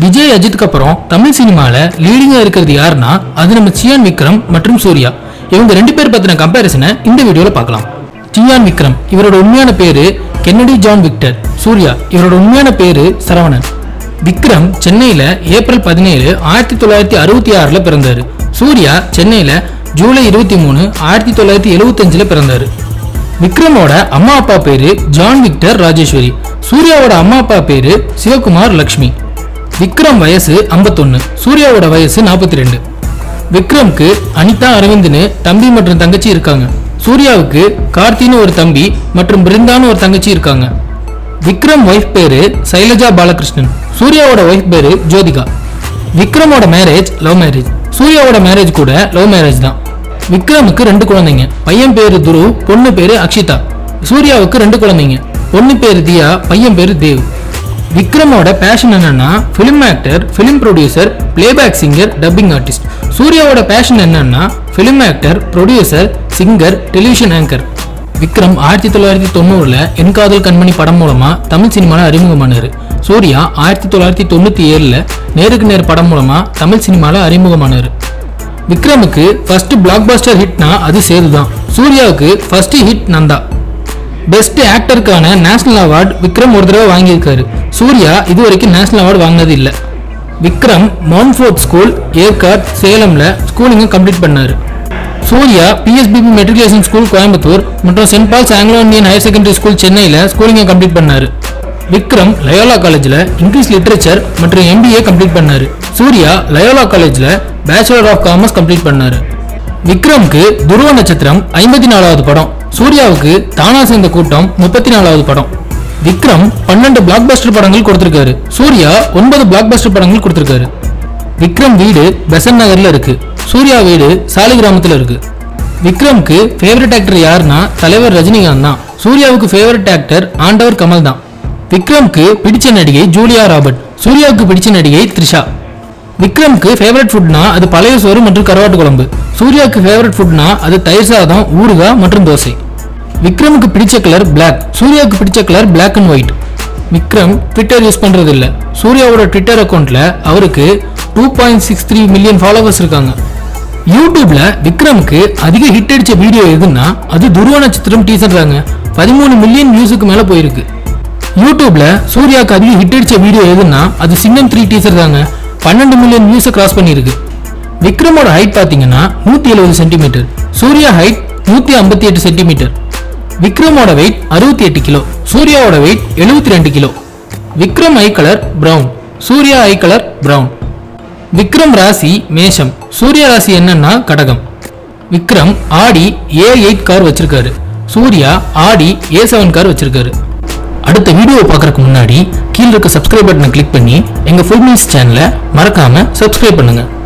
விஜய் அஜித்துக்கு அப்புறம் தமிழ் சினிமால லீடிங்கா இருக்கிறது யாருன்னா அது நம்ம சியான் விக்ரம் மற்றும் சூர்யா இவங்க ரெண்டு பேர் பத்தின கம்பேரிசனை இந்த வீடியோல பார்க்கலாம் சியான் விக்ரம் இவரோட உண்மையான பேரு கென்னடி ஜான் விக்டர் சூர்யா இவரோட உண்மையான பேரு சரவணன் விக்ரம் சென்னையில ஏப்ரல் பதினேழு ஆயிரத்தி தொள்ளாயிரத்தி அறுபத்தி ஆறுல பிறந்தாரு சூர்யா சென்னையில ஜூலை இருபத்தி மூணு ஆயிரத்தி தொள்ளாயிரத்தி எழுவத்தஞ்சுல பிறந்தாரு விக்ரமோட அம்மா அப்பா பேரு ஜான் விக்டர் ராஜேஸ்வரி சூர்யாவோட அம்மா அப்பா பேரு சிவகுமார் லக்ஷ்மி விக்ரம் வயசு 51 சூர்யாவோட வயசு 42 ரெண்டு விக்ரம்க்கு அனிதா அரவிந்த்னு தம்பி மற்றும் தங்கச்சி இருக்காங்க சூர்யாவுக்கு கார்த்தின்னு ஒரு தம்பி மற்றும் பிருந்தான்னு ஒரு தங்கச்சி இருக்காங்க விக்ரம் ஒய்ஃப் பேரு சைலஜா பாலகிருஷ்ணன் சூர்யாவோட ஒய்ஃப் பேரு ஜோதிகா விக்ரமோட மேரேஜ் லவ் மேரேஜ் சூர்யாவோட மேரேஜ் கூட லவ் மேரேஜ் தான் விக்ரமுக்கு ரெண்டு குழந்தைங்க பையன் பேரு துரு பொண்ணு பேரு அக்ஷிதா சூர்யாவுக்கு ரெண்டு குழந்தைங்க பொண்ணு பேரு தியா பையன் பேரு தேவ் விக்ரமோட பேஷன் என்னன்னா film actor film producer playback singer dubbing artist சூர்யாவோட பேஷன் என்னன்னா film actor producer singer television anchor Vikram ஆயிரத்தி தொள்ளாயிரத்தி தொண்ணூறுல என் காதல் கண்மணி படம் மூலமா தமிழ் சினிமால அறிமுகமானாரு சூர்யா ஆயிரத்தி தொள்ளாயிரத்தி தொண்ணூத்தி ஏழுல நேருக்கு நேர் படம் மூலமா தமிழ் சினிமால அறிமுகமானாரு விக்ரமுக்கு ஃபர்ஸ்ட் பிளாக் பஸ்டர் ஹிட்னா அது சேதுதான் சூர்யாவுக்கு ஃபர்ஸ்ட் ஹிட் நந்தா பெஸ்ட் ஆக்டருக்கான நேஷனல் அவார்ட் விக்ரம் ஒரு தடவை வாங்கியிருக்காரு சூர்யா இது வரைக்கும் நேஷனல் அவார்டு வாங்கினது இல்லை விக்ரம் மவுண்ட் ஸ்கூல் ஏற்காட் சேலம்ல ஸ்கூலிங்கை கம்ப்ளீட் பண்ணாரு Suriya PSBB matriculation school Coimbatore மற்றும் St Paul's Anglo Indian higher secondary school சென்னையில் ஸ்கூலிங்கை கம்ப்ளீட் பண்ணாரு விக்ரம் லயோலா காலேஜில் இங்கிலீஷ் லிட்ரேச்சர் மற்றும் எம்பிஏ கம்ப்ளீட் பண்ணாரு சூர்யா லயோலா காலேஜில் பேச்சுலர் ஆஃப் காமர்ஸ் கம்ப்ளீட் பண்ணாரு விக்ரம்க்கு துருவ நட்சத்திரம் ஐம்பத்தி நாலாவது படம் சூர்யாவுக்கு தானா சேர்ந்த கூட்டம் முப்பத்தி நாலாவது படம் விக்ரம் பன்னெண்டு பிளாக் பஸ்டர் படங்கள் கொடுத்திருக்காரு சூர்யா ஒன்பது பிளாக் பஸ்டர் படங்கள் கொடுத்திருக்காரு விக்ரம் வீடு பெசன் நகர்ல இருக்கு சூர்யா வீடு சாலிகிராமத்துல இருக்கு விக்ரம்க்கு ஃபேவரட் ஆக்டர் யாருன்னா தலைவர் ரஜினிகாந்த் தான் சூர்யாவுக்கு ஃபேவரட் ஆக்டர் ஆண்டவர் கமல் தான் விக்ரம்க்கு பிடிச்ச நடிகை ஜூலியா ராபர்ட் சூர்யாவுக்கு பிடிச்ச நடிகை த்ரிஷா விக்ரம்க்கு ஃபேவரட் ஃபுட்னா அது பழைய சோறு மற்றும் கருவாட்டு குழம்பு சூர்யாவுக்கு ஃபேவரட் ஃபுட்னா அது தயிர் சாதம் ஊறுகாய் மற்றும் தோசை விக்ரமுக்கு பிடிச்ச கலர் Black சூர்யாவுக்கு பிடிச்ச colour Black and white Vikram Twitter use பண்றது இல்ல சூர்யாவோட ட்விட்டர் அக்கௌண்ட்ல அவருக்கு two point six three million followers இருக்காங்க யூடியூப்ல விக்ரமுக்கு அதிக ஹிட் அடிச்ச வீடியோ எதுன்னா அது துருவ நட்சத்திரம் டீசர் தாங்க பதிமூணு மில்லியன் வியூஸுக்கு மேல போயிருக்கு யூடியூப்ல சூர்யாவுக்கு அதிக ஹிட் அடிச்ச வீடியோ எதுன்னா அது சின்னம் த்ரீ டீசர் தாங்க பன்னெண்டு மில்லியன் வியூஸை கிராஸ் பண்ணியிருக்கு விக்ரமோட ஹைட் பார்த்தீங்கன்னா நூற்றி எழுபது சென்டிமீட்டர் சூர்யா ஹைட் நூற்றி ஐம்பத்தி எட்டு சென்டிமீட்டர் விக்ரமோட வெயிட் அறுபத்தி எட்டு கிலோ சூர்யாவோட வெயிட் எழுபத்தி ரெண்டு kilo Vikram eye colour brown Suriya eye colour brown Vikram ராசி மேஷம் சூர்யா ராசி என்னன்னா கடகம் விக்ரம் ஆடி ஏ எயிட் கார் வச்சிருக்காரு சூர்யா ஆடி ஏ செவன் கார் வச்சிருக்காரு அடுத்த வீடியோ பார்க்கறதுக்கு முன்னாடி கீழே இருக்க சப்ஸ்கிரைப் பட்டனை கிளிக் பண்ணி எங்க ஃபுல் நியூஸ் சேனலை மறக்காம சப்ஸ்கிரைப் பண்ணுங்க